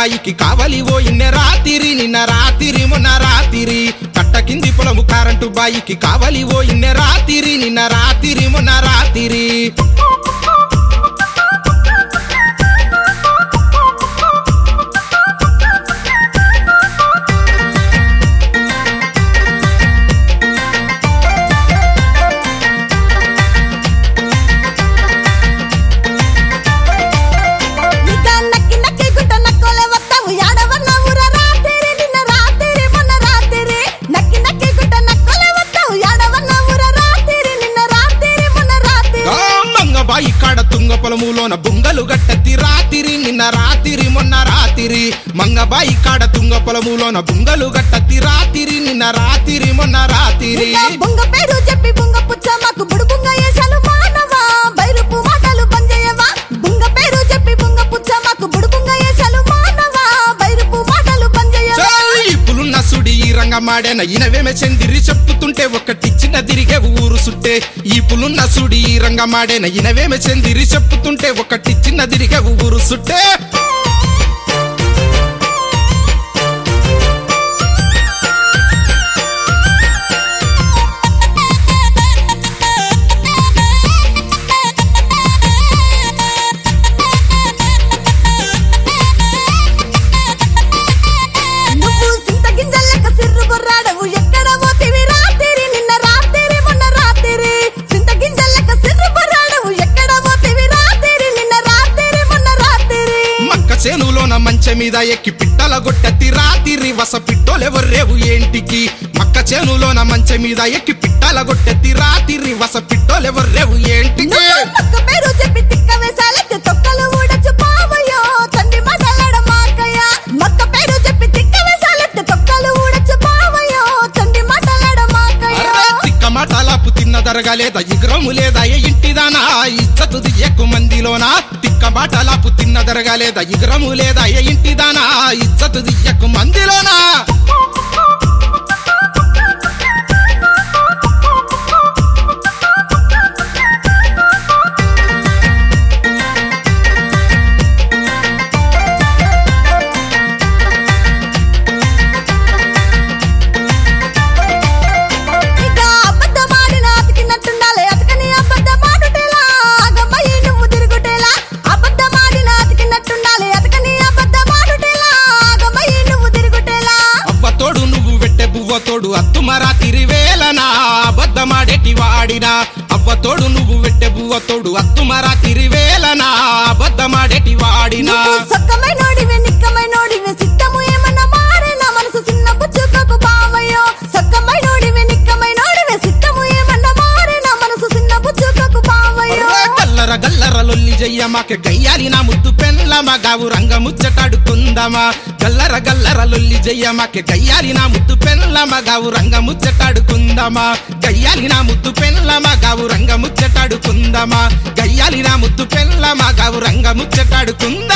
బాయికి కావలి ఓ ఇన్న రాతిరి నిన్న రాతిరి మొన్న రాతిరి కట్ట కింది పొలము కారంటు బాయికి కావలి ఓ ఇన్న రాతిరి నిన్న రాతిరి మొన్న రాతిరి ఇక నక్కి నక్కి గుట్ట నక్కోలే వస్తావు యాడవన్న ఊర రాత్రి నిన్న రాత్రి మొన్న రాత్రి నక్కి నక్కి గుట్ట నక్కోలే వస్తావు యాడవన్న ఊర రాత్రి నిన్న రాత్రి మొన్న రాత్రి ఆ మంగబాయి కాడ తుంగ పొలములోన బుంగలు గట్టతి రాతిరి నిన్న రాతిరి మొన్న రాతిరి మంగబాయి కాడ తుంగ పొలములోన బుంగలు గట్టతి రాతిరి నిన్న రాతిరి మొన్న రాతిరి ఇక బుంగ పేరు చెప్పి బుంగ పుచ్చ మాకు బుడు బుంగ ఏసాలు మానవా బైరుపు మాటలు బంజయ్యవా బుంగ పేరు చెప్పి బుంగ పుచ్చ మాకు బుడు బుంగ ఏసాలు మానవా బైరుపు మాటలు బంజయ్యవా ఇప్పులున్న సుడి ఈ రంగమాడేన ఇనవేమే చెందిరి చెప్పుతుంటే ఒకటిచ్చిన తిరిగే ఊరు సుట్టే ఈపులున్న సుడి ఈ రంగమాడేన ఇనవేమే చెందిరి చెప్పుతుంటే ఒకటిచ్చిన తిరిగే ఊరు సుట్టే నువ్వు సింత గింజలెక్క సిర్రు బొర్రాడవు ఎక్కడ పోతివి రాత్రి నిన్న రాత్రి మొన్న రాత్రి సింత గింజలెక్క సిర్రు బొర్రాడవు ఎక్కడ పోతివి రాత్రి నిన్న రాత్రి మొన్న రాత్రి మక్క చేనులోన మంచె మీద ఎక్కి పిట్టల గొట్టతి రాతిరి వస పిట్టోలెవర్రేవు ఏంటికి మక్క చేనులోన మంచె మీద ఎక్కి పిట్టల గొట్టెత్తి రాతిరి వస పిట్టోలెవర్రేవు ఏంటికి నువ్వు పక్క పేరు చెప్పి తిక్క వేసాలెత్తి తొక్కలు ఊడచ్చు పావయ్యో తండ్రి మాటలాడ మాకయ్య మక్క పేరు చెప్పి తిక్క వేసాలెత్తి తొక్కలు ఊడచ్చు పావయ్యో తండ్రి మాటలాడ మాకయ్య అర్రే తిక్క మాటలాపు తిన్న దరగలేదా ఇగ్రము లేదా ఏ ఇంటిదానా ఇచ్చతు దియ్యకు మందిలోనా తిక్క మాటలాపు తిన్న దరగలేదా ఇగ్రము లేదా ఏ ఇంటిదానా ఇచ్చతు దియ్యకు మందిలోనా ఇక అబద్ధమాడిన అతికినట్టుండాలి అతకని అబద్ధమాడుటేలా ఆగమయ్యి నువ్వు తిరుగుటేలా అబద్ధమాడిన అతికినట్టుండాలి అతకని అబద్ధమాడుటేలా ఆగమయ్యి నువ్వు తిరుగుటేలా అవ్వ తోడు నువ్వు వెట్టె బువ్వ తోడు అత్తుమరా తిరివేలనా అబద్ధమాడేటి వాడినా అవ్వ తోడు నువ్వు వెట్టె బువ్వ తోడు అత్తుమరా తిరివేలనా అబద్ధమాడేటి వాడినా నువ్వు సొక్కమై నోడివే నిక్కమై నోడివే సిద్ధము ఏమన్నా మారేనా మనసు చిన్న బుచ్చుకోకు బావయ్యో సొక్కమై నోడివే నిక్కమై నోడివే సిద్ధము ఏమన్నా మారేనా మనసు చిన్న బుచ్చుకోకు బావయ్యో అర్రే గల్లర గల్లర లొల్లి జయ్య మాకే గయ్యాలి నా ముద్దు పెన్ల మగావు రంగ ముచ్చటాడుకుందమా గల్లర గల్లర లొల్లి జయ్య మాకే గయ్యాలి నా ముద్దు పెన్ల మగావు రంగ ముచ్చటాడుకుందమా గయ్యాలి నా ముద్దు పెన్ల మగావు రంగ ముచ్చటాడుకుందమా గయ్యాలి నా ముద్దు పెన్ల మగావు రంగ ముచ్చటాడుకుందమా